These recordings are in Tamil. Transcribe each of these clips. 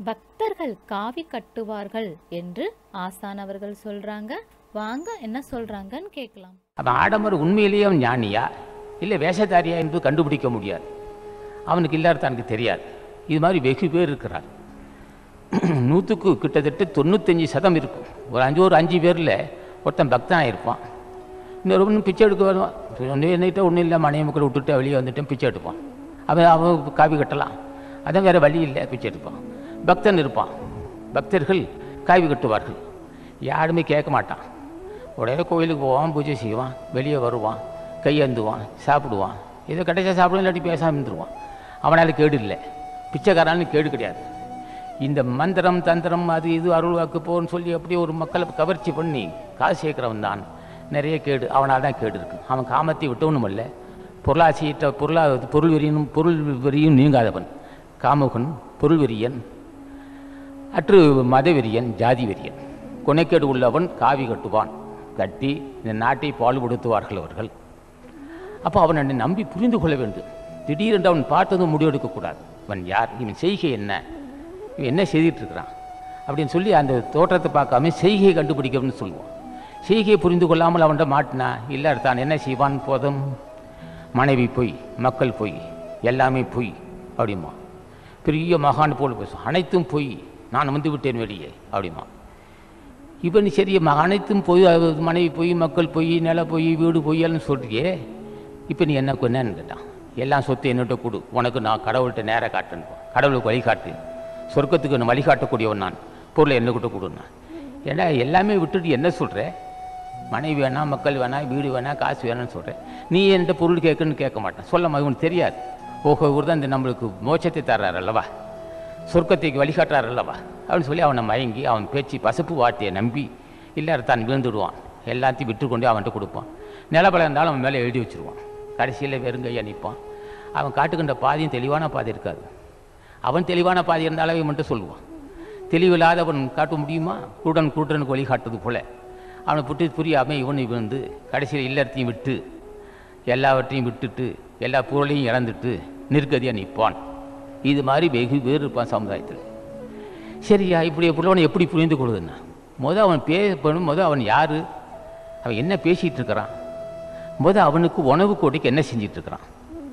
பக்தர்கள் காவி கட்டுவார்கள் என்று ஆசான் அவர்கள் சொல்றாங்க வாங்க என்ன சொல்றாங்கன்னு கேட்கலாம் அவன் ஆடம்பர் உண்மையிலேயே அவன் ஞானியா இல்லை வேஷதாரியா என்று கண்டுபிடிக்க முடியாது அவனுக்கு இல்லாத தனக்கு தெரியாது இது மாதிரி வெகு பேர் இருக்கிறார் நூற்றுக்கு கிட்டத்தட்ட தொண்ணூத்தஞ்சு சதம் இருக்கும் ஒரு அஞ்சு ஒரு அஞ்சு பேரில் ஒருத்தன் பக்தனாக இருப்பான் இன்னொரு பிச்சை எடுக்க வருவான் ஒன்று என்னிட்ட ஒன்றும் இல்லை மனைவி மக்கள் விட்டுட்டு வெளியே வந்துட்டு பிச்சை எடுப்பான் அவன் அவன் காவி கட்டலாம் அதான் வேறு வழி இல்லை பிச்சை எடுப்பான் பக்தன் இருப்பான் பக்தர்கள் காவி கட்டுவார்கள் யாருமே கேட்க மாட்டான் உடனே கோயிலுக்கு போவான் பூஜை செய்வான் வெளியே வருவான் கையந்துவான் சாப்பிடுவான் ஏதோ கிடைச்சா சாப்பிடுவான் இல்லாட்டி பேசாமல் இருந்துருவான் அவனால் கேடு இல்லை பிச்சைக்காரனு கேடு கிடையாது இந்த மந்திரம் தந்திரம் அது இது அருள் வாக்கு போன்னு சொல்லி அப்படியே ஒரு மக்களை கவர்ச்சி பண்ணி காசு சேர்க்கிறவன் தான் நிறைய கேடு அவனால் தான் கேடு இருக்கு அவன் காமத்தை விட்டவனும் இல்லை பொருளாசையிட்ட பொருளா பொருள் வெறியனும் பொருள் வெறியும் நீங்காதவன் காமுகன் பொருள் வெறியன் அற்று மதவெறியன் ஜாதி வெறியன் கொனைக்கேடு உள்ளவன் காவி கட்டுவான் கட்டி இந்த நாட்டை பால்படுத்துவார்கள் அவர்கள் அப்போ அவனை நம்பி புரிந்து கொள்ள வேண்டும் திடீரென்று அவன் பார்த்ததும் முடிவெடுக்கக்கூடாது அவன் யார் இவன் செய்கை என்ன இவன் என்ன செய்துட்டு இருக்கிறான் அப்படின்னு சொல்லி அந்த தோற்றத்தை பார்க்காம செய்கையை கண்டுபிடிக்கணும்னு சொல்லுவான் செய்கையை புரிந்து கொள்ளாமல் அவன்கிட்ட மாட்டினா இல்லை தான் என்ன செய்வான் போதும் மனைவி பொய் மக்கள் பொய் எல்லாமே பொய் அப்படிமா பெரிய மகான் போல் பேசும் அனைத்தும் பொய் நான் வந்து விட்டேன் வெளியே அப்படிமா இவன் சரி ம- அனைத்தும் பொய் அது மனைவி பொய் மக்கள் பொய் நில பொய் வீடு பொய்யல்னு சொல்றியே இப்போ நீ என்ன என்னன்னு கேட்டான் எல்லாம் சொத்து என்னட்ட கொடு உனக்கு நான் கடவுள்கிட்ட நேராக காட்டணும் கடவுளுக்கு வழிகாட்டு சொர்க்கத்துக்கு நான் வழிகாட்டக்கூடியவன் நான் பொருளை என்ன கிட்ட கொடுன்னா ஏன்னா எல்லாமே விட்டுட்டு என்ன சொல்கிற மனைவி வேணாம் மக்கள் வேணாம் வீடு வேணாம் காசு வேணாம்னு சொல்கிறேன் நீ என்கிட்ட பொருள் கேட்கணும்னு கேட்க மாட்டேன் சொல்ல இவனுக்கு தெரியாது ஓஹோ இவர் தான் இந்த நம்மளுக்கு மோட்சத்தை தர்றாரு அல்லவா சொர்க்கத்தைக்கு வழிகாட்டுறாரு அல்லவா அப்படின்னு சொல்லி அவனை மயங்கி அவன் பேச்சு பசப்பு வார்த்தையை நம்பி இல்லை தான் விழுந்துடுவான் எல்லாத்தையும் விட்டுக்கொண்டு அவன்கிட்ட கொடுப்பான் நிலப்பலம் இருந்தாலும் அவன் மேலே எழுதி வச்சிருவான் கடைசியில் வெறுங்கையா நிற்பான் அவன் காட்டுக்கின்ற பாதையும் தெளிவான பாதை இருக்காது அவன் தெளிவான பாதை இருந்தாலும் அவன் மட்டும் சொல்லுவான் தெளிவில்லாதவன் காட்ட முடியுமா குருடன் குருடனுக்கு வழி காட்டுறது போல அவனை புட்டு புரியாமல் இவன் விழுந்து கடைசியில் இல்லறத்தையும் விட்டு எல்லாவற்றையும் விட்டுட்டு எல்லா பொருளையும் இழந்துட்டு நிற்கதியாக நிற்பான் இது மாதிரி வெகு பேர் இருப்பான் சமுதாயத்தில் சரியா இப்படி புள்ளவனை எப்படி புரிந்து கொள்ளுதுன்னா முத அவன் பேசணும் முத அவன் யார் அவன் என்ன பேசிகிட்டு இருக்கிறான் முத அவனுக்கு உணவு கோடிக்கு என்ன செஞ்சிட்டு இருக்கிறான்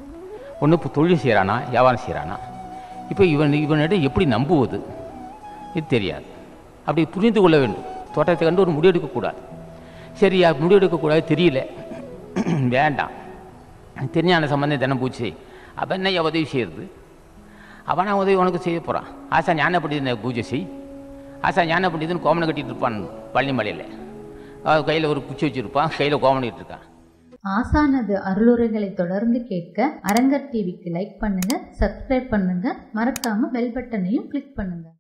ஒன்று தொழில் செய்கிறானா வியாபாரம் செய்கிறானா இப்போ இவன் இவனிடம் எப்படி நம்புவது இது தெரியாது அப்படி புரிந்து கொள்ள வேண்டும் தோட்டத்தை கண்டு ஒரு முடிவெடுக்கக்கூடாது சரியா முடிவெடுக்கக்கூடாது தெரியல வேண்டாம் திருஞான சம்பந்தம் தினம் பூச்சி செய் அவன் என்ன உதவி செய்யறது அவனா உதவி உனக்கு செய்ய போகிறான் ஆசா ஞான பண்டிதனை பூஜை செய் ஆசா ஞான பண்டிதன் கோமனை கட்டிட்டு இருப்பான் பழனிமலையில் கையில் ஒரு குச்சி வச்சுருப்பான் கையில் கோமனை கட்டிட்டு இருக்கான் ஆசானது அருளுரைகளை தொடர்ந்து கேட்க அரங்கர் டிவிக்கு லைக் பண்ணுங்க சப்ஸ்கிரைப் பண்ணுங்க மறக்காம பெல் பட்டனையும் கிளிக் பண்ணுங்க